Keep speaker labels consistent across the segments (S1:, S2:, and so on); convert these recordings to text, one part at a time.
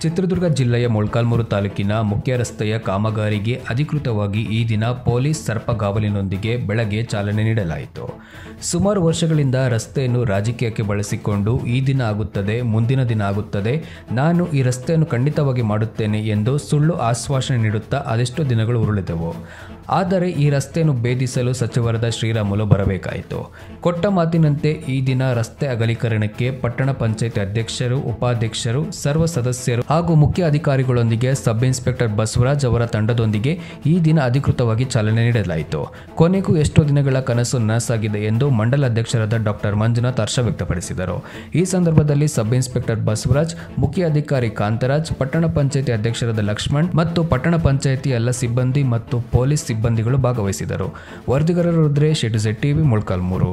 S1: ಚಿತ್ರದುರ್ಗ ಜಿಲ್ಲೆಯ ಮೊಳಕಾಲ್ಮೂರು ತಾಲೂಕಿನ ಮುಖ್ಯ ರಸ್ತೆಯ ಕಾಮಗಾರಿಗೆ ಅಧಿಕೃತವಾಗಿ ಈ ದಿನ ಪೊಲೀಸ್ ಸರ್ಪಗಾವಲಿನೊಂದಿಗೆ ಬೆಳಗ್ಗೆ ಚಾಲನೆ ನೀಡಲಾಯಿತು ಸುಮಾರು ವರ್ಷಗಳಿಂದ ರಸ್ತೆಯನ್ನು ರಾಜಕೀಯಕ್ಕೆ ಬಳಸಿಕೊಂಡು ಈ ದಿನ ಆಗುತ್ತದೆ ಮುಂದಿನ ದಿನ ಆಗುತ್ತದೆ ನಾನು ಈ ರಸ್ತೆಯನ್ನು ಖಂಡಿತವಾಗಿ ಮಾಡುತ್ತೇನೆ ಎಂದು ಸುಳ್ಳು ಆಶ್ವಾಸನೆ ನೀಡುತ್ತಾ ಅದೆಷ್ಟೋ ದಿನಗಳು ಉರುಳಿದವು ಆದರೆ ಈ ರಸ್ತೆಯನ್ನು ಭೇದಿಸಲು ಸಚಿವರಾದ ಶ್ರೀರಾಮುಲು ಬರಬೇಕಾಯಿತು ಕೊಟ್ಟ ಮಾತಿನಂತೆ ಈ ದಿನ ರಸ್ತೆ ಅಗಲೀಕರಣಕ್ಕೆ ಪಟ್ಟಣ ಪಂಚಾಯತ್ ಅಧ್ಯಕ್ಷರು ಉಪಾಧ್ಯಕ್ಷರು ಸರ್ವ ಸದಸ್ಯರು ಹಾಗೂ ಮುಖ್ಯ ಅಧಿಕಾರಿಗಳೊಂದಿಗೆ ಸಬ್ ಇನ್ಸ್ಪೆಕ್ಟರ್ ಬಸವರಾಜ್ ಅವರ ತಂಡದೊಂದಿಗೆ ಈ ದಿನ ಅಧಿಕೃತವಾಗಿ ಚಾಲನೆ ನೀಡಲಾಯಿತು ಕೊನೆಗೂ ಎಷ್ಟೋ ದಿನಗಳ ಕನಸು ನನಸಾಗಿದೆ ಎಂದು ಮಂಡಲ ಅಧ್ಯಕ್ಷರಾದ ಡಾಕ್ಟರ್ ಮಂಜುನಾಥ್ ಹರ್ಷ ವ್ಯಕ್ತಪಡಿಸಿದರು ಈ ಸಂದರ್ಭದಲ್ಲಿ ಸಬ್ ಇನ್ಸ್ಪೆಕ್ಟರ್ ಬಸವರಾಜ್ ಮುಖ್ಯ ಅಧಿಕಾರಿ ಕಾಂತರಾಜ್ ಪಟ್ಟಣ ಪಂಚಾಯತಿ ಅಧ್ಯಕ್ಷರಾದ ಲಕ್ಷ್ಮಣ್ ಮತ್ತು ಪಟ್ಟಣ ಪಂಚಾಯತಿ ಎಲ್ಲ ಸಿಬ್ಬಂದಿ ಮತ್ತು ಪೊಲೀಸ್ ಸಿಬ್ಬಂದಿಗಳು ಭಾಗವಹಿಸಿದರು ವರದಿಗಾರರು ರುದ್ರೇಶ್ ಎಟುಸೆಟ್ ಟಿವಿ ಮೊಳಕಾಲ್ಮೂರು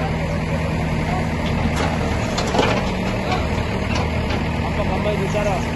S2: ಅಪ್ಪ ಮುಂಬೈ ವಿಚಾರ